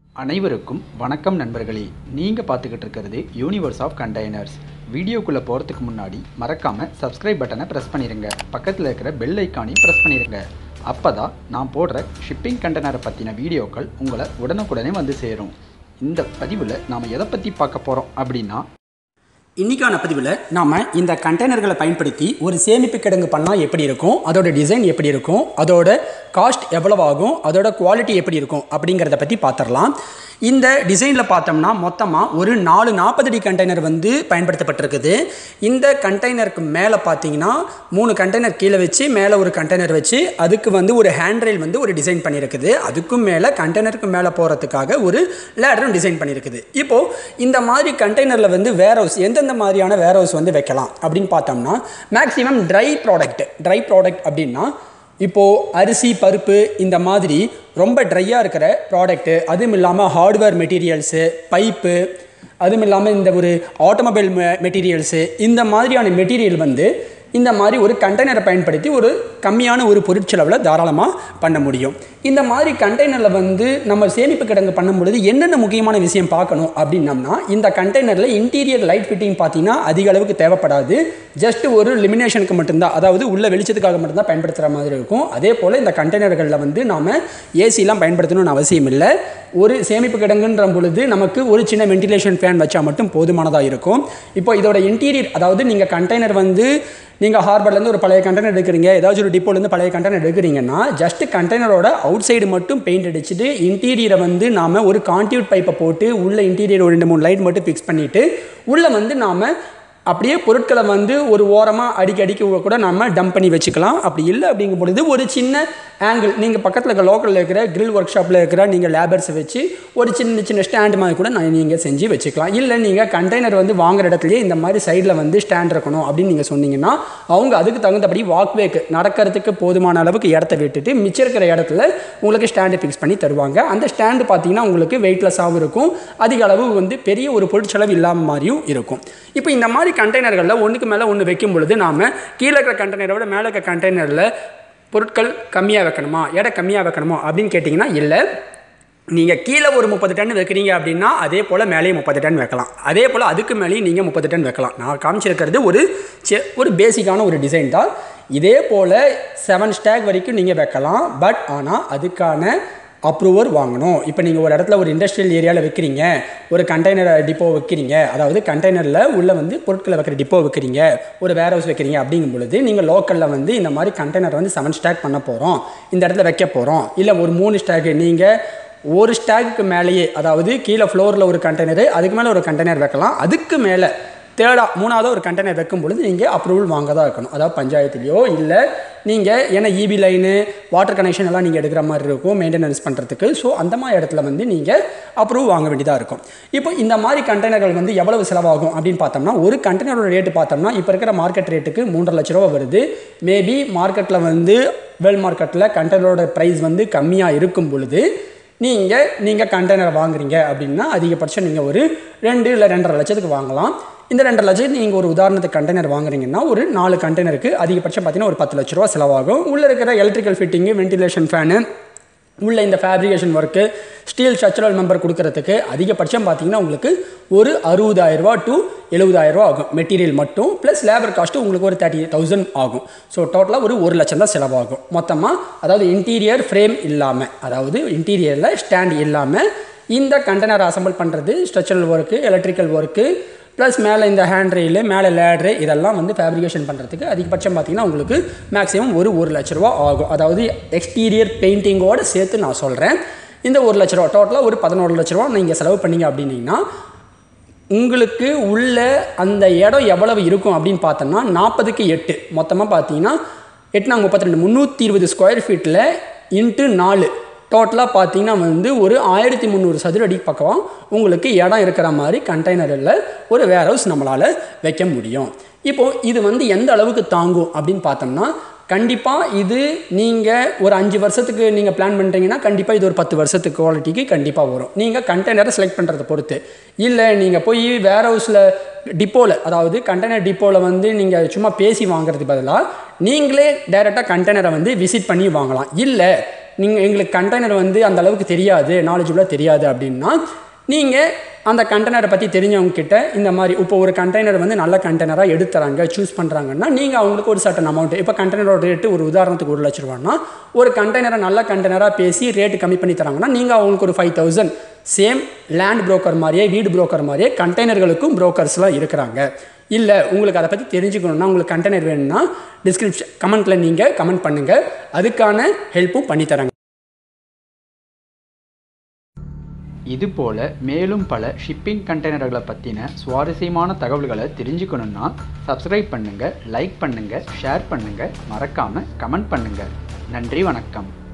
அனைவருக்கும் வணக்கம் நண்பர்களே நீங்கள் பார்த்துக்கிட்டு இருக்கிறது யூனிவர்ஸ் ஆஃப் கண்டெய்னர்ஸ் வீடியோக்குள்ளே போகிறதுக்கு முன்னாடி மறக்காமல் சப்ஸ்கிரைப் பட்டனை ப்ரெஸ் பண்ணிடுங்க பக்கத்தில் இருக்கிற பெல் ஐக்கானையும் ப்ரெஸ் பண்ணிடுங்க அப்போ தான் நான் போடுற ஷிப்பிங் கண்டெய்னரை பற்றின வீடியோக்கள் உங்களை உடனுக்குடனே வந்து சேரும் இந்த பதிவில் நாம் எதை பற்றி பார்க்க போகிறோம் அப்படின்னா இன்னைக்கான பதிவில் நாம் இந்த கண்டெய்னர்களை பயன்படுத்தி ஒரு சேமிப்பு கிடங்கு பண்ணால் எப்படி இருக்கும் அதோட டிசைன் எப்படி இருக்கும் அதோட காஸ்ட் எவ்வளவு ஆகும் அதோட குவாலிட்டி எப்படி இருக்கும் அப்படிங்கிறத பற்றி பார்த்துடலாம் இந்த டிசைனில் பார்த்தோம்னா மொத்தமாக ஒரு நாலு நாற்பது அடி கண்டெய்னர் வந்து பயன்படுத்தப்பட்டிருக்குது இந்த கண்டெய்னருக்கு மேலே பார்த்தீங்கன்னா மூணு கண்டெய்னர் கீழே வச்சு மேலே ஒரு கண்டெய்னர் வச்சு அதுக்கு வந்து ஒரு ஹேண்ட் ரெயில் வந்து ஒரு டிசைன் பண்ணியிருக்குது அதுக்கும் மேலே கண்டெய்னருக்கு மேலே போகிறதுக்காக ஒரு லேடரும் டிசைன் பண்ணியிருக்குது இப்போது இந்த மாதிரி கண்டெய்னரில் வந்து வேர் ஹவுஸ் எந்தெந்த மாதிரியான வேர் ஹவுஸ் வந்து வைக்கலாம் அப்படின்னு பார்த்தோம்னா maximum dry product dry product அப்படின்னா இப்போது அரிசி பருப்பு இந்த மாதிரி ரொம்ப ட்ரையாக இருக்கிற ப்ராடக்ட்டு அதுவும் இல்லாமல் ஹார்ட்வேர் மெட்டீரியல்ஸு பைப்பு அதுவும் இல்லாமல் இந்த ஒரு ஆட்டோமொபைல் மெட்டீரியல்ஸு இந்த மாதிரியான மெட்டீரியல் வந்து இந்த மாதிரி ஒரு கண்டெய்னரை பயன்படுத்தி ஒரு கம்மியான ஒரு பொருட்செலவில் தாராளமாக பண்ண முடியும் இந்த மாதிரி கண்டெய்னரில் வந்து நம்ம சேமிப்பு கிடங்கு பண்ணும் பொழுது என்னென்ன முக்கியமான விஷயம் பார்க்கணும் அப்படின்னம்னா இந்த கண்டெய்னரில் இன்டீரியர் லைட் ஃபிட்டிங் பார்த்தீங்கன்னா அதிக அளவுக்கு தேவைப்படாது ஜஸ்ட் ஒரு லிமினேஷனுக்கு மட்டும்தான் அதாவது உள்ள வெளிச்சத்துக்காக மட்டும்தான் பயன்படுத்துகிற மாதிரி இருக்கும் அதே போல் இந்த கண்டெய்னர்களில் வந்து நாம் ஏசிலாம் பயன்படுத்தணும்னு அவசியம் இல்லை ஒரு சேமிப்பு கிடங்குன்ற பொழுது நமக்கு ஒரு சின்ன வென்டிலேஷன் ஃபேன் வச்சா மட்டும் போதுமானதாக இருக்கும் இப்போ இதோட இன்டீரியர் அதாவது நீங்கள் கண்டெய்னர் வந்து நீங்கள் ஹார்பர்லேருந்து ஒரு பழைய கண்டெய்னர் எடுக்கிறீங்க ஏதாச்சும் ஒரு டிப்போலேருந்து பழைய கண்டெய்னர் எடுக்கிறீங்கன்னா ஜஸ்ட் கண்டெய்னரோட அவுட் சைடு மட்டும் பெயிண்ட் அடிச்சுட்டு இன்டீரியரை வந்து நாம் ஒரு கான்டியூட் பைப்பை போட்டு உள்ள இன்டீரியர் ஒரு ரெண்டு மூணு லைட் மட்டும் ஃபிக்ஸ் பண்ணிவிட்டு உள்ளே வந்து நாம் அப்படியே பொருட்களை வந்து ஒரு ஓரமாக அடிக்க அடிக்க கூட நம்ம டம்ப் பண்ணி வச்சுக்கலாம் அப்படி இல்லை அப்படிங்கும் பொழுது ஒரு சின்ன ஆங்கிள் நீங்கள் பக்கத்தில் இருக்க லோக்கலில் இருக்கிற கிரில் ஒர்க் ஷாப்பில் இருக்கிற நீங்கள் லேபர்ஸை வச்சு ஒரு சின்ன சின்ன ஸ்டாண்ட் மாதிரி கூட நான் நீங்கள் செஞ்சு வச்சுக்கலாம் இல்லை நீங்கள் கண்டெய்னர் வந்து வாங்குற இடத்துலையே இந்த மாதிரி சைடில் வந்து ஸ்டாண்ட் இருக்கணும் அப்படின்னு நீங்கள் சொன்னீங்கன்னா அவங்க அதுக்கு தகுந்தபடி வாக்வேக்கு நடக்கிறதுக்கு போதுமான அளவுக்கு இடத்த விட்டுட்டு மிச்சம் இருக்கிற இடத்துல உங்களுக்கு ஸ்டாண்டு ஃபிக்ஸ் பண்ணி தருவாங்க அந்த ஸ்டாண்டு பார்த்தீங்கன்னா உங்களுக்கு வெயிட்லெஸ்ஸாகவும் இருக்கும் அதிக அளவு வந்து பெரிய ஒரு பொருட்செலவு இல்லாமல் மாதிரியும் இருக்கும் இப்போ இந்த மாதிரி கண்டெய்னர்களில் ஒன்றுக்கு மேலே ஒன்று வைக்கும் பொழுது நாம் கீழே இருக்கிற கண்டெய்னரை விட மேலே இருக்கிற கண்டெய்னரில் பொருட்கள் கம்மியாக வைக்கணுமா எடை கம்மியாக வைக்கணுமா அப்படின்னு கேட்டிங்கன்னா இல்லை நீங்கள் கீழே ஒரு முப்பது டன் வைக்கிறீங்க அப்படின்னா அதே போல் மேலேயும் முப்பது டன் வைக்கலாம் அதே போல் அதுக்கு மேலேயும் நீங்கள் முப்பது டன் வைக்கலாம் நான் காமிச்சிருக்கிறது ஒரு செ ஒரு பேசிக்கான ஒரு டிசைன் தான் இதே போல் செவன் ஸ்டாக் வரைக்கும் நீங்கள் வைக்கலாம் பட் ஆனால் அதுக்கான அப்ரூவர் வாங்கணும் இப்போ நீங்கள் ஒரு இடத்துல ஒரு இண்டஸ்ட்ரியல் ஏரியாவில் வைக்கிறீங்க ஒரு கண்டெய்னர் டிப்போ வைக்கிறீங்க அதாவது கண்டெய்னரில் உள்ள வந்து பொருட்களை வைக்கிற டிப்போ வைக்கிறீங்க ஒரு வேர் ஹவுஸ் வைக்கிறீங்க அப்படிங்கும் பொழுது நீங்கள் லோக்கலில் வந்து இந்த மாதிரி கண்டெய்னர் வந்து செவன் ஸ்டாக் பண்ண போகிறோம் இந்த இடத்துல வைக்க போகிறோம் இல்லை ஒரு மூணு ஸ்டாக் நீங்கள் ஒரு ஸ்டாக்கு மேலேயே அதாவது கீழே ஃப்ளோரில் ஒரு கண்டெய்னரு அதுக்கு மேலே ஒரு கண்டெய்னர் வைக்கலாம் அதுக்கு மேலே தேர்டாக மூணாவது ஒரு கண்டெய்னர் வைக்கும் பொழுது நீங்கள் அப்ரூவல் வாங்க தான் இருக்கணும் அதாவது பஞ்சாயத்துலேயோ இல்லை நீங்கள் ஏன்னா இபி லைனு வாட்டர் கனெக்ஷன் எல்லாம் நீங்கள் எடுக்கிற மாதிரி இருக்கும் மெயின்டெனன்ஸ் பண்ணுறதுக்கு ஸோ அந்த மாதிரி இடத்துல வந்து நீங்கள் அப்ரூவ் வாங்க வேண்டியதாக இருக்கும் இப்போ இந்த மாதிரி கண்டெய்னர்கள் வந்து எவ்வளவு செலவாகும் அப்படின்னு பார்த்தோம்னா ஒரு கண்டெய்னரோட ரேட்டு பார்த்தோம்னா இப்போ இருக்கிற மார்க்கெட் ரேட்டுக்கு மூன்றரை லட்ச ரூபா வருது மேபி மார்க்கெட்டில் வந்து வேர்ல்ட் மார்க்கெட்டில் கண்டெய்னரோட ப்ரைஸ் வந்து கம்மியாக இருக்கும் பொழுது நீங்கள் நீங்கள் கண்டெய்னர் வாங்குறீங்க அப்படின்னா அதிகபட்சம் நீங்கள் ஒரு ரெண்டு இல்லை ரெண்டரை லட்சத்துக்கு வாங்கலாம் இந்த ரெண்டரை லட்சத்துக்கு நீங்கள் ஒரு உதாரணத்துக்கு கண்டெய்னர் வாங்குறீங்கன்னா ஒரு நாலு கண்டெய்னருக்கு அதிகபட்சம் பார்த்தீங்கன்னா ஒரு பத்து லட்ச ரூபா செலவாகும் உள்ளே இருக்கிற எலக்ட்ரிக்கல் ஃபிட்டிங்கு வென்டிலேஷன் ஃபேனு உள்ள இந்த fabrication work steel structural member கொடுக்கறதுக்கு அதிகபட்சம் பார்த்தீங்கன்னா உங்களுக்கு ஒரு அறுபதாயிரரூபா டு எழுபதாயிரரூபா ஆகும் மெட்டீரியல் மட்டும் ப்ளஸ் லேபர் காஸ்ட்டு உங்களுக்கு ஒரு தேர்ட்டி தௌசண்ட் ஆகும் ஸோ டோட்டலாக ஒரு ஒரு லட்சம் தான் செலவாகும் மொத்தமாக அதாவது இன்டீரியர் ஃப்ரேம் இல்லாமல் அதாவது இன்டீரியரில் ஸ்டாண்ட் இல்லாமல் இந்த கண்டெய்னர் அசம்பிள் பண்ணுறது structural work electrical work plus மேலே இந்த ஹேண்ட் ரெயிலு மேலே லேட்ரு இதெல்லாம் வந்து ஃபேப்ரிகேஷன் பண்ணுறதுக்கு அதிகபட்சம் பார்த்தீங்கன்னா உங்களுக்கு மேக்ஸிமம் ஒரு ஒரு லட்ச ரூபா ஆகும் அதாவது எக்ஸ்டீரியர் பெயிண்டிங்கோடு சேர்த்து நான் சொல்கிறேன் இந்த ஒரு லட்ச ரூபா டோட்டலாக ஒரு பதினோரு லட்ச ரூபா நீங்கள் செலவு பண்ணீங்க அப்படின்னீங்கன்னா உங்களுக்கு உள்ள அந்த இடம் எவ்வளவு இருக்கும் அப்படின்னு பார்த்தோம்னா நாற்பதுக்கு எட்டு மொத்தமாக பார்த்தீங்கன்னா எட்டுனாங்க முப்பத்தி ரெண்டு முந்நூற்றி இருபது ஸ்கொயர் ஃபீட்டில் இன்ட்டு நாலு டோட்டலாக பார்த்தீங்கன்னா வந்து ஒரு ஆயிரத்தி முந்நூறு சதுர அடி பக்கம் உங்களுக்கு இடம் இருக்கிற மாதிரி கண்டெய்னரில் ஒரு வேர் ஹவுஸ் நம்மளால் வைக்க முடியும் இப்போது இது வந்து எந்த அளவுக்கு தாங்கும் அப்படின்னு பார்த்தோம்னா கண்டிப்பாக இது நீங்கள் ஒரு அஞ்சு வருஷத்துக்கு நீங்கள் பிளான் பண்ணுறீங்கன்னா கண்டிப்பாக இது ஒரு பத்து வருஷத்துக்கு குவாலிட்டிக்கு கண்டிப்பாக வரும் நீங்கள் கண்டெய்னரை செலக்ட் பண்ணுறதை பொறுத்து இல்லை நீங்கள் போய் வேர் ஹவுஸில் டிப்போவில் அதாவது கண்டெய்னர் டிப்போவில் வந்து நீங்கள் சும்மா பேசி வாங்குறதுக்கு பதிலாக நீங்களே டைரெக்டாக கண்டெய்னரை வந்து விசிட் பண்ணி வாங்கலாம் இல்லை நீங்கள் எங்களுக்கு கண்டெய்னர் வந்து அந்த அளவுக்கு தெரியாது நாலேஜபுளாக தெரியாது அப்படின்னா நீங்கள் அந்த கண்டெய்னரை பற்றி தெரிஞ்சவங்க கிட்ட இந்த மாதிரி இப்போ ஒரு கண்டெய்னர் வந்து நல்ல கண்டெய்னராக எடுத்துறாங்க சூஸ் பண்ணுறாங்கன்னா நீங்கள் அவங்களுக்கு ஒரு சட்டன் அமௌண்ட் இப்போ கண்டெய்னரோட ரேட்டு ஒரு உதாரணத்துக்கு ஒரு லட்ச ரூபான்னா ஒரு கண்டெய்னரை நல்ல கண்டெய்னராக பேசி ரேட்டு கம்மி பண்ணி தராங்கன்னா நீங்கள் அவங்களுக்கு ஒரு five thousand same land broker மாதிரியே வீடு புரோக்கர் மாதிரியே கண்டெய்னர்களுக்கும் புரோக்கர்ஸ்லாம் இருக்கிறாங்க இல்லை உங்களுக்கு அதை பற்றி தெரிஞ்சுக்கணுன்னா உங்களுக்கு கண்டெய்னர் வேணும்னா டிஸ்கிரிப்ஷன் கமெண்ட்டில் நீங்கள் கமெண்ட் பண்ணுங்கள் அதுக்கான ஹெல்ப்பும் பண்ணித்தராங்க இது போல மேலும் பல ஷிப்பிங் கண்டெய்னர்களை பற்றின சுவாரஸ்யமான தகவல்களை தெரிஞ்சுக்கணுன்னா சப்ஸ்கிரைப் பண்ணுங்கள் லைக் பண்ணுங்கள் ஷேர் பண்ணுங்கள் மறக்காமல் கமெண்ட் பண்ணுங்கள் நன்றி வணக்கம்